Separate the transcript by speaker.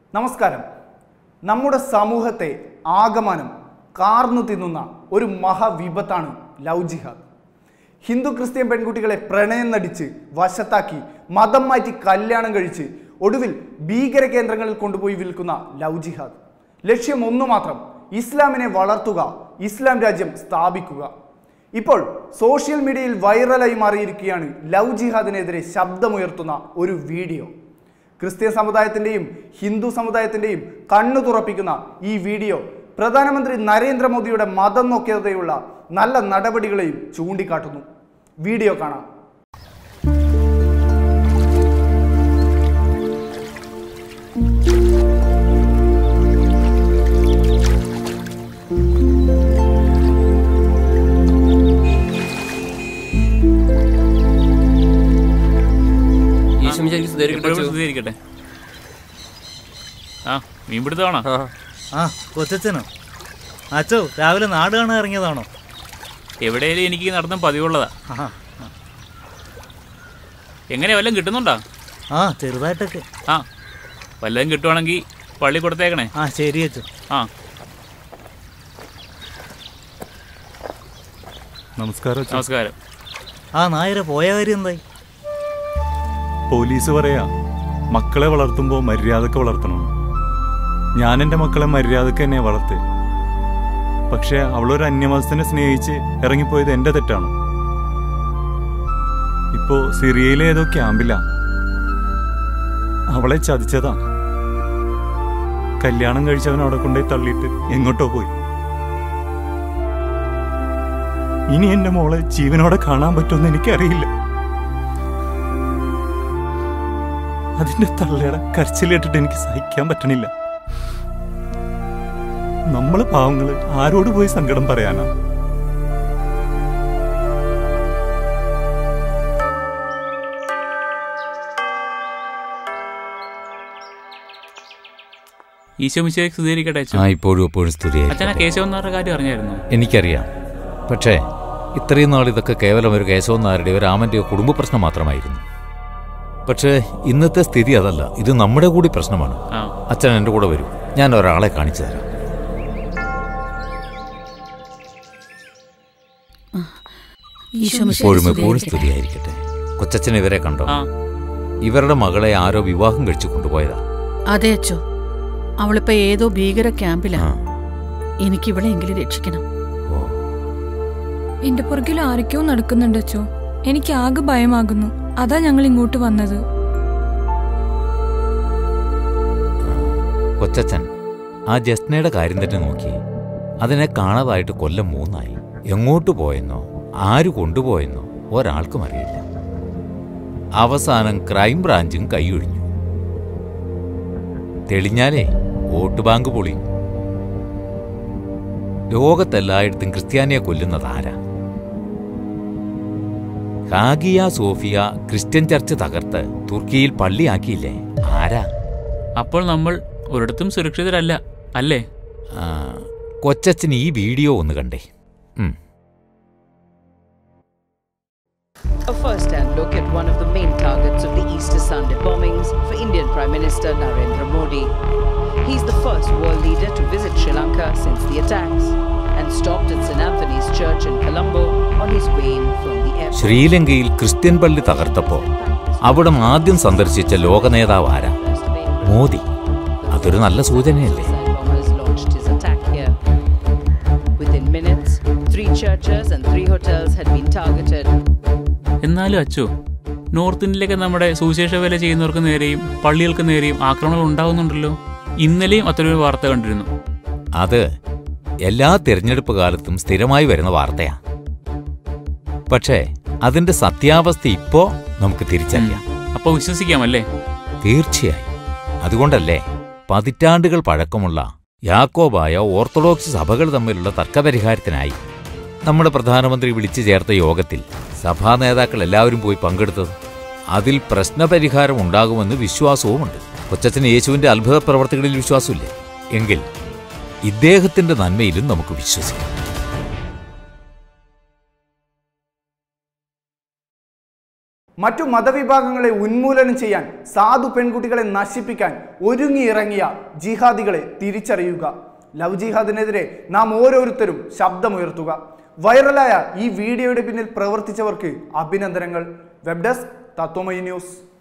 Speaker 1: നമസ്കാരം നമ്മുടെ സമൂഹത്തെ ആകമാനം കാർന്നു തിന്നുന്ന ഒരു മഹാവിപത്താണ് ലവ് ജിഹാദ് ഹിന്ദു ക്രിസ്ത്യൻ പെൺകുട്ടികളെ പ്രണയം നടിച്ച് വശത്താക്കി മതം മാറ്റി കല്യാണം കഴിച്ച് ഒടുവിൽ ഭീകര കേന്ദ്രങ്ങളിൽ കൊണ്ടുപോയി വിൽക്കുന്ന ലവ് ജിഹാദ് ലക്ഷ്യം ഒന്നു മാത്രം ഇസ്ലാമിനെ വളർത്തുക ഇസ്ലാം രാജ്യം സ്ഥാപിക്കുക ഇപ്പോൾ സോഷ്യൽ മീഡിയയിൽ വൈറലായി മാറിയിരിക്കുകയാണ് ലവ് ജിഹാദിനെതിരെ ശബ്ദമുയർത്തുന്ന ഒരു വീഡിയോ ക്രിസ്ത്യൻ സമുദായത്തിൻ്റെയും ഹിന്ദു സമുദായത്തിൻ്റെയും കണ്ണു തുറപ്പിക്കുന്ന ഈ വീഡിയോ പ്രധാനമന്ത്രി നരേന്ദ്രമോദിയുടെ മതം നോക്കിയതയുള്ള നല്ല നടപടികളെയും ചൂണ്ടിക്കാട്ടുന്നു വീഡിയോ കാണാം
Speaker 2: ഈശോ മിശിഹായ്ക്ക് സ്തുതിയായിരിക്കട്ടെ
Speaker 3: എപ്പോഴും
Speaker 2: അച്ചോ.
Speaker 3: സ്ഥിരീകരിക്കട്ടെ ആ മീൻ പിടുത്തമാണോ
Speaker 2: ആ
Speaker 4: ആ കൊച്ചച്ഛനോ അച്ചോ രാവിലെ നാട് കാണാൻ ഇറങ്ങിയതാണോ
Speaker 3: എവിടെയായാലും എനിക്ക് ഈ നടത്തം പതിവുള്ളതാ
Speaker 4: ആ
Speaker 3: എങ്ങനെ വല്ലതും കിട്ടുന്നുണ്ടോ
Speaker 4: ആ ചെറുതായിട്ടൊക്കെ
Speaker 3: ആ വല്ലതും കിട്ടുവാണെങ്കിൽ പള്ളി കൊടുത്തേക്കണേ
Speaker 4: ആ ശരി അച്ചോ
Speaker 3: ആ
Speaker 5: നമസ്കാരം അച്ഛാ.
Speaker 3: നമസ്കാരം
Speaker 4: ആ നായരെ പോയ കാര്യം എന്തായി
Speaker 5: പോലീസ് പറയാ മക്കളെ വളർത്തുമ്പോൾ മര്യാദക്ക് വളർത്തണം ഞാൻ എൻ്റെ മക്കളെ മര്യാദക്ക് തന്നെ വളർത്തി പക്ഷെ അവളൊരു അന്യമതസ്ഥനെ സ്നേഹിച്ച് ഇറങ്ങിപ്പോയത് എൻ്റെ തെറ്റാണ് ഇപ്പോ സിറിയയിലെ ഏതോ ക്യാമ്പില അവളെ ചതിച്ചതാ കല്യാണം കഴിച്ചവൻ അവിടെ കൊണ്ടുപോയി തള്ളിയിട്ട് എങ്ങോട്ടോ പോയി ഇനി എന്റെ മോളെ ജീവനോടെ കാണാൻ പറ്റുമെന്ന് എനിക്കറിയില്ല അതിന്റെ തള്ളയുടെ കരച്ചിലേട്ടിട്ട് എനിക്ക് സഹിക്കാൻ പറ്റണില്ല നമ്മള് പാവങ്ങള് ആരോട് പോയി സങ്കടം പറയാനാ
Speaker 3: ഈശോ മിശിഹായ്ക്ക് സ്ഥിരീകരിക്കട്ടെ
Speaker 6: ആ
Speaker 3: അച്ഛൻ
Speaker 6: ഇപ്പോഴും എപ്പോഴും
Speaker 3: അച്ഛൻ ആ
Speaker 6: സ്തുതിയായിരിക്കട്ടെ
Speaker 3: കേശവൻ നായരുടെ കാര്യം അറിഞ്ഞായിരുന്നു
Speaker 6: എനിക്കറിയാം പക്ഷേ ഇത്രയും നാൾ ഇതൊക്കെ കേവലം ഒരു കേശവൻ നായരുടെയോ രാമന്റെയോ കുടുംബ പ്രശ്നം മാത്രമായിരുന്നു പക്ഷേ ഇന്നത്തെ സ്ഥിതി അതല്ല ഇത് നമ്മുടെ കൂടി പ്രശ്നമാണ്
Speaker 3: ആ
Speaker 6: അച്ഛൻ എൻ്റെ കൂടെ വരൂ ഞാൻ ഒരാളെ കാണിച്ചു തരാം
Speaker 7: ഈശോ
Speaker 6: ഇപ്പോഴും എപ്പോഴും
Speaker 7: സ്തുതിയായിരിക്കട്ടെ.
Speaker 6: സ്തുതിയായിരിക്കട്ടെ കൊച്ചച്ഛൻ ഇവരെ കണ്ടോ
Speaker 3: ആ
Speaker 6: ഇവരുടെ മകളെ ആരോ വിവാഹം കഴിച്ചു കൊണ്ടുപോയതാ
Speaker 7: അതെ അച്ചോ അവളിപ്പോ ഏതോ ഭീകര ക്യാമ്പിലാ
Speaker 6: ആ
Speaker 7: എനിക്ക് ഇവളെങ്കിലും രക്ഷിക്കണം
Speaker 6: ഓ
Speaker 8: എന്റെ പുറകിൽ ആരൊക്കെയോ നടക്കുന്നുണ്ട് അച്ചോ എനിക്ക് ആകെ ഭയമാകുന്നു അതാ ഞങ്ങൾ ഇങ്ങോട്ട് വന്നത്
Speaker 6: കൊച്ചച്ഛൻ ആ ജസ്നയുടെ കാര്യം തന്നെ നോക്കി അതിനെ കാണാതായിട്ട് കൊല്ലം മൂന്നായി എങ്ങോട്ട് പോയെന്നോ ആര് കൊണ്ടുപോയെന്നോ ഒരാൾക്കും അറിയില്ല അവസാനം ക്രൈം ബ്രാഞ്ചും കൈയൊഴിഞ്ഞു തെളിഞ്ഞാലേ വോട്ട് ബാങ്ക് പൊളിയും ലോകത്തെല്ലായിടത്തും ക്രിസ്ത്യാനിയെ കൊല്ലുന്നത് ആരാ ഹാഗിയ സോഫിയ ക്രിസ്ത്യൻ ചർച്ച് തകർത്ത് തുർക്കിയിൽ പള്ളിയാക്കിയില്ലേ ആരാ
Speaker 3: അപ്പോൾ നമ്മൾ ഒരിടത്തും സുരക്ഷിതരല്ല അല്ലേ
Speaker 6: ആ, കൊച്ചച്ഛൻ ഈ വീഡിയോ ഒന്ന് കണ്ടേ ഉം.
Speaker 9: A first-hand look at one of the main targets of the Easter Sunday bombings for Indian Prime Minister Narendra Modi. He's the first world leader to visit Sri Lanka since the attacks and stopped at St. Anthony's Church in Colombo on his way in from the airport.
Speaker 6: ശ്രീലങ്കയിൽ Christian പള്ളി തകർത്തപ്പോൾ അവിടം ആദ്യം സന്ദർശിച്ച ലോക നേതാവ് ആരാ മോദി അതൊരു നല്ല സൂചനയല്ലേ
Speaker 9: bombers launched his attack here. Within minutes, three churches and three hotels had been targeted.
Speaker 3: എന്നാലും അച്ചോ നോർത്ത് ഇന്ത്യയിലൊക്കെ നമ്മുടെ സുവിശേഷ വേല ചെയ്യുന്നവർക്ക് നേരെയും പള്ളികൾക്ക് നേരെയും ആക്രമണങ്ങൾ ഉണ്ടാവുന്നുണ്ടല്ലോ ഇന്നലെയും അത്തരൊരു വാർത്ത കണ്ടിരുന്നു
Speaker 6: അത് എല്ലാ തിരഞ്ഞെടുപ്പ് കാലത്തും സ്ഥിരമായി വരുന്ന വാർത്തയാ പക്ഷേ അതിന്റെ സത്യാവസ്ഥ ഇപ്പോ നമുക്ക് തിരിച്ചറിയാം
Speaker 3: അപ്പോൾ വിശ്വസിക്കാമല്ലേ
Speaker 6: തീർച്ചയായും അതുകൊണ്ടല്ലേ പതിറ്റാണ്ടുകൾ പഴക്കമുള്ള യാക്കോബായ ഓർത്തഡോക്സ് സഭകൾ തമ്മിലുള്ള തർക്കപരിഹാരത്തിനായി നമ്മുടെ പ്രധാനമന്ത്രി വിളിച്ചു ചേർത്ത യോഗത്തിൽ സഭാ നേതാക്കൾ എല്ലാവരും പോയി പങ്കെടുത്തത് അതിൽ പ്രശ്നപരിഹാരം ഉണ്ടാകുമെന്ന് വിശ്വാസവുമുണ്ട് കൊച്ചച്ഛന് യേശുവിന്റെ അത്ഭുത പ്രവർത്തികളിൽ വിശ്വാസമില്ലേ എങ്കിൽ ഇദ്ദേഹത്തിന്റെ നന്മയിലും നമുക്ക് വിശ്വസിക്കാം
Speaker 1: മറ്റു മതവിഭാഗങ്ങളെ ഉന്മൂലനം ചെയ്യാൻ സാധു പെൺകുട്ടികളെ നശിപ്പിക്കാൻ ഒരുങ്ങിയിറങ്ങിയ ജിഹാദികളെ തിരിച്ചറിയുക ലവ് ജിഹാദിനെതിരെ നാം ഓരോരുത്തരും ശബ്ദമുയർത്തുക വൈറലായ ഈ വീഡിയോയുടെ പിന്നിൽ പ്രവർത്തിച്ചവർക്ക് അഭിനന്ദനങ്ങൾ വെബ് ഡെസ്ക് തത്വമയി ന്യൂസ്